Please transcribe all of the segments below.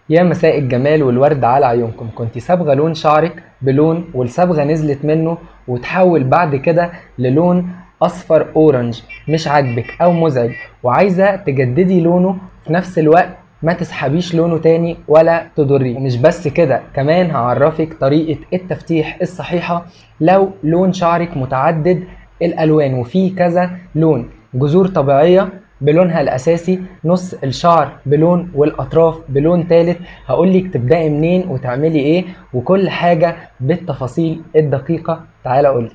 يا مساء الجمال والورد على عيونكم كنت صبغة لون شعرك بلون والصبغة نزلت منه وتحول بعد كده للون اصفر اورنج مش عاجبك او مزعج وعايزة تجددي لونه في نفس الوقت ما تسحبيش لونه تاني ولا تضريه ومش بس كده كمان هعرفك طريقة التفتيح الصحيحة لو لون شعرك متعدد الالوان وفيه كذا لون جذور طبيعية بلونها الاساسي نص الشعر بلون والاطراف بلون تالت هقولك تبدأي منين وتعملي ايه وكل حاجة بالتفاصيل الدقيقة تعالى قولي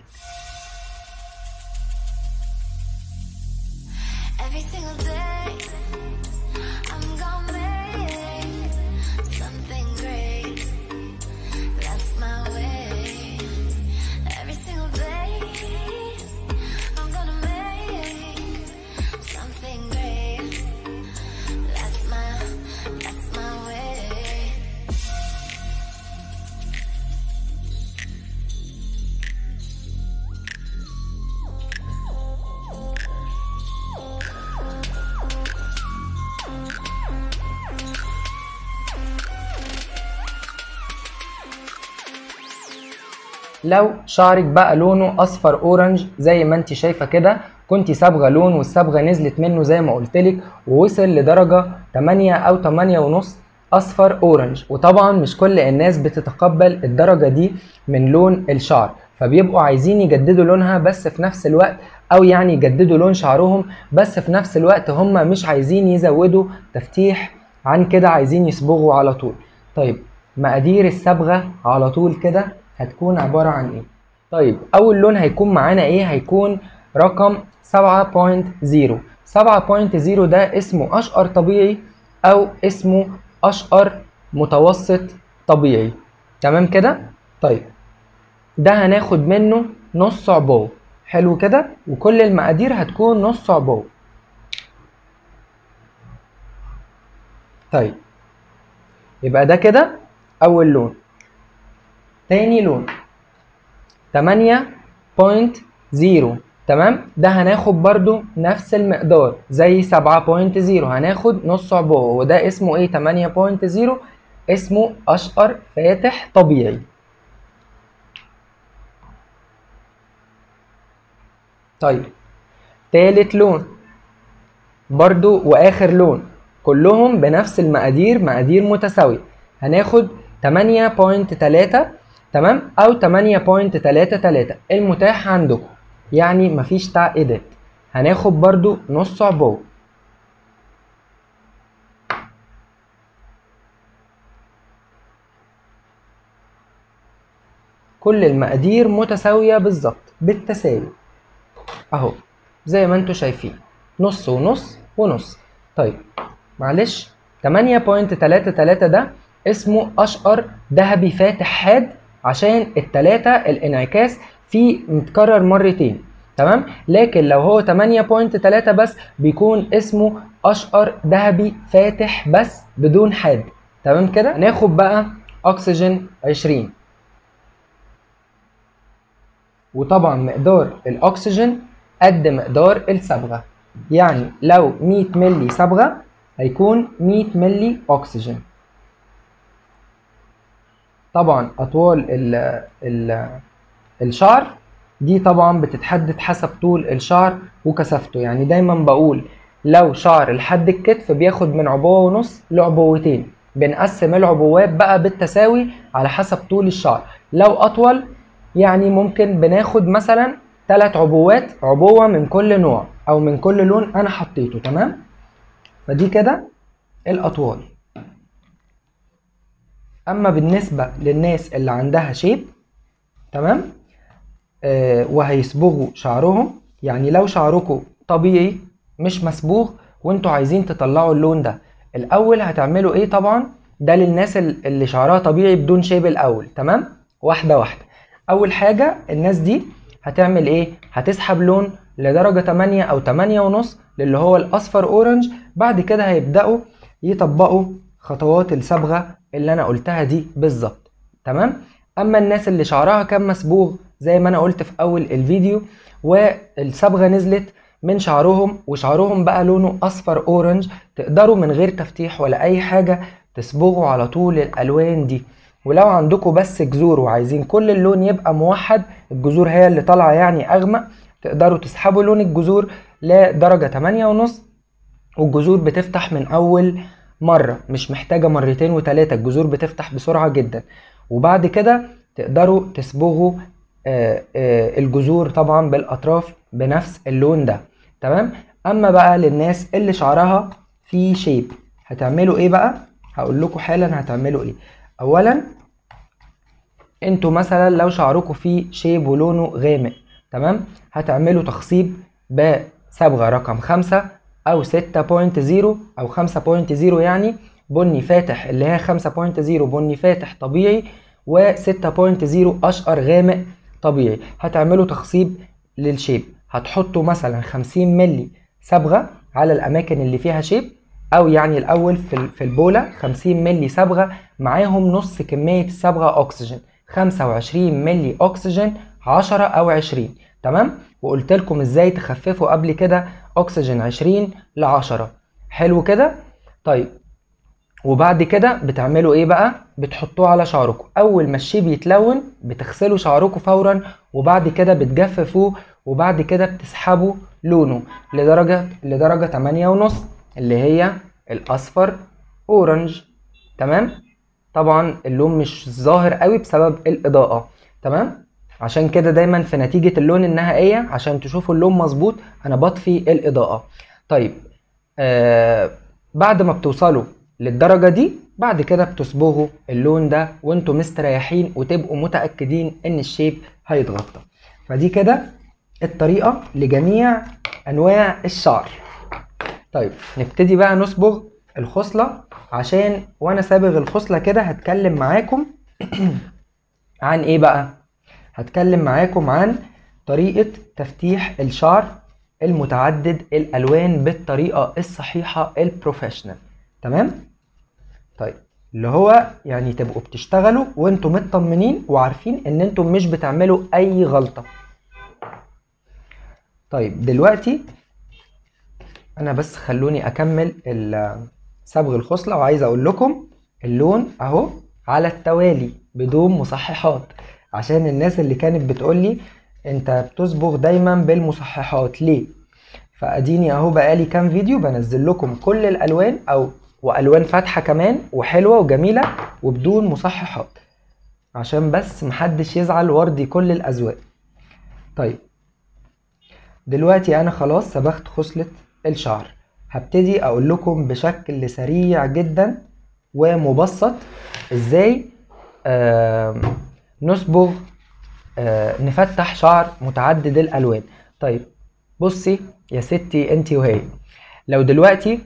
Every single day, I'm gonna make something great. That's my way. Every single day, I'm gonna make something great. That's my, that's my way. لو شعرك بقى لونه اصفر اورنج زي ما انت شايفه كده كنت صبغه لون والصبغه نزلت منه زي ما قلتلك ووصل لدرجه 8 او 8 ونص اصفر اورنج وطبعا مش كل الناس بتتقبل الدرجه دي من لون الشعر فبيبقوا عايزين يجددوا لونها بس في نفس الوقت او يعني يجددوا لون شعرهم بس في نفس الوقت هم مش عايزين يزودوا تفتيح عن كده عايزين يصبغوا على طول طيب مقادير الصبغه على طول كده هتكون عبارة عن ايه طيب اول لون هيكون معانا ايه هيكون رقم 7.0 7.0 ده اسمه اشقر طبيعي او اسمه اشقر متوسط طبيعي تمام كده طيب ده هناخد منه نص عبوة حلو كده وكل المقادير هتكون نص عبوة طيب يبقى ده كده اول لون تاني لون 8.0 تمام ده هناخد برضو نفس المقدار زي 7.0 هناخد نص عبوة وده اسمه ايه 8.0 اسمه اشقر فاتح طبيعي طيب تالت لون برضو واخر لون كلهم بنفس المقادير مقادير متساوية هناخد 8.3 تمام او 8.33 المتاح عندكم يعني مفيش تعقيدات هناخد برضو نص عبوة كل المقادير متساوية بالظبط بالتساوي اهو زي ما انتوا شايفين نص ونص ونص طيب معلش 8.33 ده اسمه اشقر ذهبي فاتح حاد عشان التلاتة الانعكاس فيه متكرر مرتين تمام لكن لو هو 8.3 بس بيكون اسمه اشقر ذهبي فاتح بس بدون حاد تمام كده ناخد بقى اكسجين 20 وطبعا مقدار الاكسجين قد مقدار الصبغه يعني لو 100 ملي صبغه هيكون 100 ملي اكسجين طبعا اطوال ال ال الشعر دي طبعا بتتحدد حسب طول الشعر وكثافته يعني دايما بقول لو شعر لحد الكتف بياخد من عبوة ونص لعبوتين بنقسم العبوات بقى بالتساوي على حسب طول الشعر لو اطول يعني ممكن بناخد مثلا ثلاث عبوات عبوة من كل نوع او من كل لون انا حطيته تمام فدي كده الاطوال اما بالنسبه للناس اللي عندها شيب تمام آه وهيصبغوا شعرهم يعني لو شعركم طبيعي مش مسبوغ وانتوا عايزين تطلعوا اللون ده الاول هتعملوا ايه طبعا ده للناس ال- اللي شعرها طبيعي بدون شيب الاول تمام واحده واحده اول حاجه الناس دي هتعمل ايه هتسحب لون لدرجه 8 او 8 ونص للي هو الاصفر اورنج بعد كده هيبداوا يطبقوا خطوات الصبغه اللي انا قلتها دي بالظبط تمام اما الناس اللي شعرها كان مسبوغ زي ما انا قلت في اول الفيديو والصبغه نزلت من شعرهم وشعرهم بقى لونه اصفر اورنج تقدروا من غير تفتيح ولا اي حاجه تصبغوا على طول الالوان دي ولو عندكم بس جذور وعايزين كل اللون يبقى موحد الجذور هي اللي طالعه يعني اغمق تقدروا تسحبوا لون الجذور لدرجه 8 ونص والجذور بتفتح من اول مره مش محتاجه مرتين وتلاته الجذور بتفتح بسرعه جدا وبعد كده تقدروا تصبغوا آه، آه، الجذور طبعا بالاطراف بنفس اللون ده تمام اما بقى للناس اللي شعرها فيه شيب هتعملوا ايه بقى هقول لكم حالا هتعملوا ايه اولا انتوا مثلا لو شعركم فيه شيب ولونه غامق تمام هتعملوا تخصيب بصبغه رقم خمسة او 6.0 او 5.0 يعني بني فاتح اللي هي 5.0 بني فاتح طبيعي و6.0 اشقر غامق طبيعي هتعملوا تخصيب للشيب هتحطوا مثلا 50 ملي صبغه على الاماكن اللي فيها شيب او يعني الاول في ال- في البوله 50 ملي صبغه معاهم نص كميه الصبغه اكسجين 25 ملي اكسجين 10 او 20 تمام وقلت لكم ازاي تخففوا قبل كده اكسجين 20 ل 10 حلو كده طيب وبعد كده بتعملوا ايه بقى بتحطوه على شعركم اول ما الشيب يتلون بتغسلوا شعركم فورا وبعد كده بتجففوه وبعد كده بتسحبوا لونه لدرجة لدرجة 8 ونص اللي هي الاصفر اورنج تمام طبعا اللون مش ظاهر قوي بسبب الاضاءة تمام عشان كده دايما في نتيجة اللون النهائية عشان تشوفوا اللون مظبوط انا بطفي الاضاءة طيب آه بعد ما بتوصلوا للدرجة دي بعد كده بتصبغوا اللون ده وانتوا مستريحين وتبقوا متأكدين ان الشيب هيتغطى فدي كده الطريقة لجميع انواع الشعر طيب نبتدي بقى نصبغ الخصلة عشان وانا صابغ الخصلة كده هتكلم معاكم عن ايه بقى هتكلم معاكم عن طريقة تفتيح الشعر المتعدد الالوان بالطريقة الصحيحة البروفيشنال تمام طيب اللي هو يعني تبقوا بتشتغلوا وانتم مطمنين وعارفين ان انتم مش بتعملوا اي غلطة طيب دلوقتي انا بس خلوني اكمل ال- صبغ الخصلة وعايز اقول لكم اللون اهو على التوالي بدون مصححات عشان الناس اللي كانت بتقولي انت بتصبغ دايما بالمصححات ليه فاديني اهو بقالي كام فيديو بنزل لكم كل الالوان او والوان فاتحه كمان وحلوه وجميله وبدون مصححات عشان بس محدش يزعل وارضي كل الاذواق طيب دلوقتي انا خلاص صبغت خصله الشعر هبتدي اقول لكم بشكل سريع جدا ومبسط ازاي آه نصبغ آه نفتح شعر متعدد الالوان طيب بصي يا ستي انتي وهي لو دلوقتي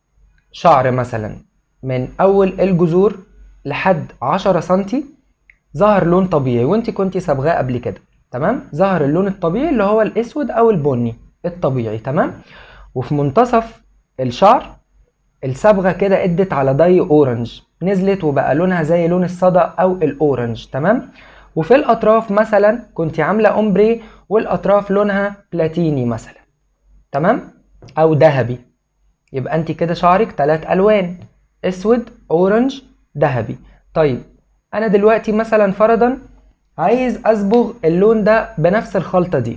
شعر مثلا من اول الجذور لحد 10 سنتي ظهر لون طبيعي وانت كنتي صبغاه قبل كده تمام ظهر اللون الطبيعي اللي هو الاسود او البني الطبيعي تمام وفي منتصف الشعر الصبغه كده ادت على داي اورنج نزلت وبقى لونها زي لون الصدى او الاورنج تمام وفي الاطراف مثلا كنت عامله اومبري والاطراف لونها بلاتيني مثلا تمام او ذهبي يبقى انت كده شعرك تلات الوان اسود اورنج ذهبي طيب انا دلوقتي مثلا فرضا عايز اصبغ اللون ده بنفس الخلطه دي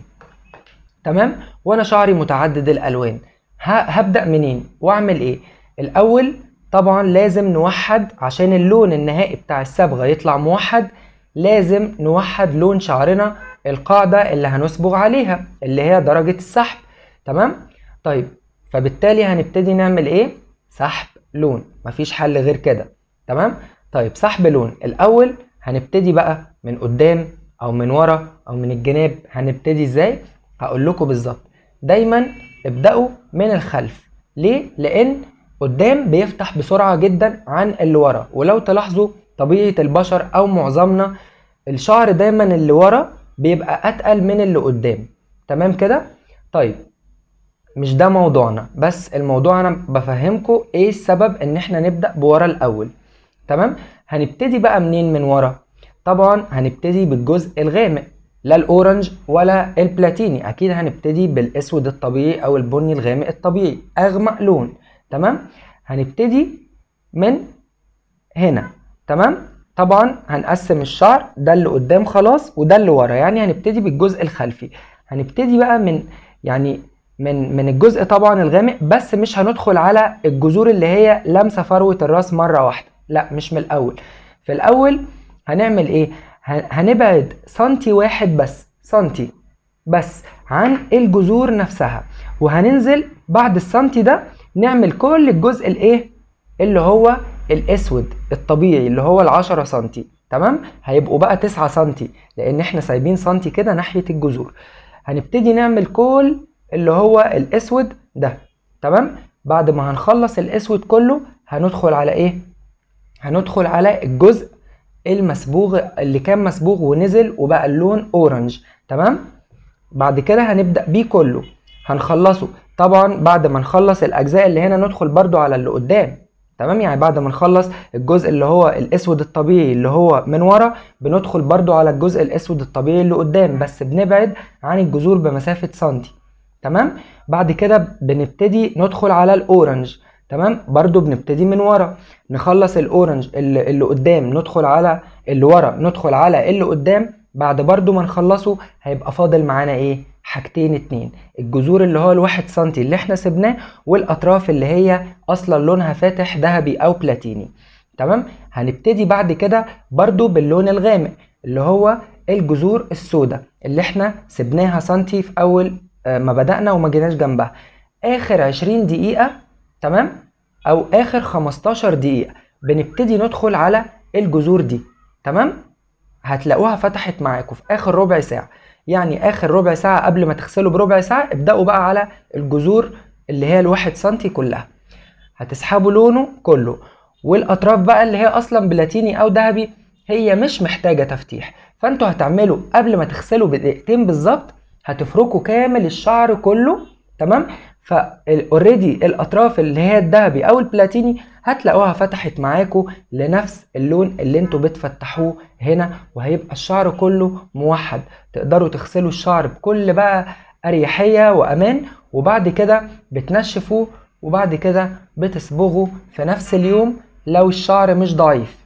تمام وانا شعري متعدد الالوان ه- هبدا منين واعمل ايه الاول طبعا لازم نوحد عشان اللون النهائي بتاع الصبغه يطلع موحد لازم نوحد لون شعرنا القاعده اللي هنصبغ عليها اللي هي درجه السحب تمام طيب فبالتالي هنبتدي نعمل ايه سحب لون مفيش حل غير كده تمام طيب سحب لون الاول هنبتدي بقى من قدام او من ورا او من الجناب هنبتدي ازاي هقول لكم بالظبط دايما ابداوا من الخلف ليه لان قدام بيفتح بسرعه جدا عن اللي ورا ولو تلاحظوا طبيعه البشر او معظمنا الشعر دايما اللي ورا بيبقى اتقل من اللي قدام تمام كده طيب مش ده موضوعنا بس الموضوع انا بفهمكم ايه السبب ان احنا نبدا بورا الاول تمام هنبتدي بقى منين من ورا طبعا هنبتدي بالجزء الغامق لا الاورنج ولا البلاتيني اكيد هنبتدي بالاسود الطبيعي او البني الغامق الطبيعي اغمق لون تمام هنبتدي من هنا تمام طبعا هنقسم الشعر ده اللي قدام خلاص وده اللي ورا يعني هنبتدي بالجزء الخلفي هنبتدي بقى من يعني من من الجزء طبعا الغامق بس مش هندخل على الجذور اللي هي لامسه فروه الراس مره واحده لا مش من الاول في الاول هنعمل ايه ه- هنبعد سنتي واحد بس سنتي بس عن الجذور نفسها وهننزل بعد السنتي ده نعمل كل الجزء الايه اللي هو الاسود الطبيعي اللي هو العشرة سنتي تمام هيبقوا بقى تسعة سنتي لان احنا سايبين سنتي كده ناحية الجذور هنبتدي نعمل كل اللي هو الاسود ده تمام بعد ما هنخلص الاسود كله هندخل على ايه هندخل على الجزء المصبوغ اللي كان مصبوغ ونزل وبقى اللون اورنج تمام بعد كده هنبدأ بيه كله هنخلصه طبعا بعد ما نخلص الاجزاء اللي هنا ندخل برضو على اللي قدام تمام يعني بعد ما نخلص الجزء اللي هو الاسود الطبيعي اللي هو من ورا بندخل برضو على الجزء الاسود الطبيعي اللي قدام بس بنبعد عن الجذور بمسافة سنتي تمام بعد كده بنبتدي ندخل على الاورنج تمام برضو بنبتدي من ورا نخلص الاورنج اللي, اللي قدام ندخل على اللي ورا ندخل على اللي قدام بعد برضو ما نخلصه هيبقى فاضل معانا ايه حاجتين اتنين الجذور اللي هو الواحد سنتي اللي احنا سبناه والاطراف اللي هي اصلا لونها فاتح ذهبي او بلاتيني تمام هنبتدي بعد كده برضو باللون الغامق اللي هو الجذور السوداء اللي احنا سبناها سنتي في اول آه، ما بدأنا وما جيناش جنبها اخر 20 دقيقة تمام او اخر 15 دقيقة بنبتدي ندخل على الجذور دي تمام هتلاقوها فتحت معاكم في اخر ربع ساعة يعني اخر ربع ساعة قبل ما تغسلوا بربع ساعة ابدأوا بقى على الجذور اللي هي الواحد سنتي كلها هتسحبوا لونه كله والاطراف بقى اللي هي اصلا بلاتيني او ذهبي هي مش محتاجة تفتيح فانتوا هتعملوا قبل ما تغسلوا بدقيقتين بالظبط هتفركوا كامل الشعر كله تمام فاوريدي الاطراف اللي هي الذهبي او البلاتيني هتلاقوها فتحت معاكم لنفس اللون اللي انتوا بتفتحوه هنا وهيبقى الشعر كله موحد تقدروا تغسلوا الشعر بكل بقى اريحيه وامان وبعد كده بتنشفوه وبعد كده بتصبغوا في نفس اليوم لو الشعر مش ضعيف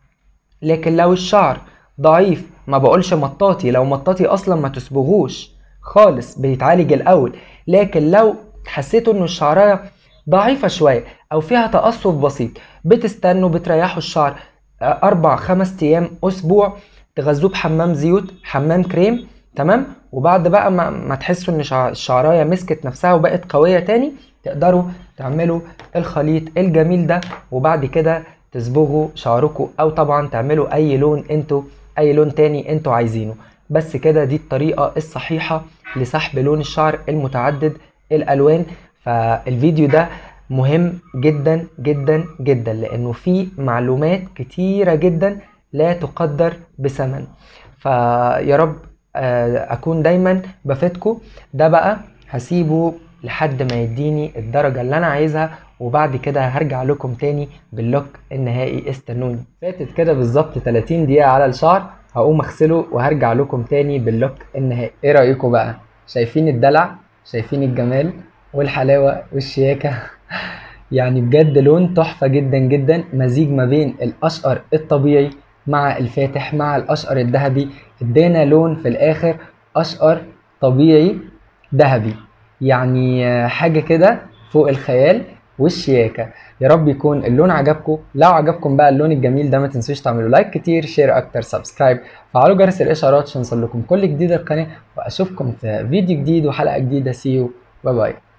لكن لو الشعر ضعيف ما بقولش مطاطي لو مطاطي اصلا ما تصبغوش خالص بيتعالج الاول لكن لو حسيتوا انه الشعرايه ضعيفه شويه او فيها تقصف بسيط بتستنوا بتريحوا الشعر آه، اربع خمس ايام اسبوع تغذوه بحمام زيوت حمام كريم تمام وبعد بقى ما, ما تحسوا ان شع- الشعرايه مسكت نفسها وبقت قويه تاني تقدروا تعملوا الخليط الجميل ده وبعد كده تصبغوا شعركم او طبعا تعملوا اي لون انتوا اي لون تاني انتوا عايزينه بس كده دي الطريقة الصحيحة لسحب لون الشعر المتعدد الالوان فالفيديو ده مهم جدا جدا جدا لانه فيه معلومات كتيرة جدا لا تقدر بثمن فيا رب آه، اكون دايما بفيدكم ده بقى هسيبه لحد ما يديني الدرجة اللي انا عايزها وبعد كده هرجع لكم تاني باللوك النهائي استنوني فاتت كده بالظبط 30 دقيقة على الشعر هقوم اغسله وهرجع لكم تاني باللوك النهائي ايه رأيكم بقى شايفين الدلع شايفين الجمال والحلاوة والشياكة يعني بجد لون تحفة جدا جدا مزيج ما بين الأشقر الطبيعي مع الفاتح مع الأشقر الذهبي ادانا لون في الآخر أشقر طبيعي ذهبي يعني آه، حاجة كده فوق الخيال والشياكة يا رب يكون اللون عجبكم لو عجبكم بقى اللون الجميل ده ما تنسوش تعملوا لايك كتير شير اكتر سبسكرايب فعلوا جرس الاشعارات عشان يوصل لكم كل جديد القناة واشوفكم في فيديو جديد وحلقة جديدة سيو باي باي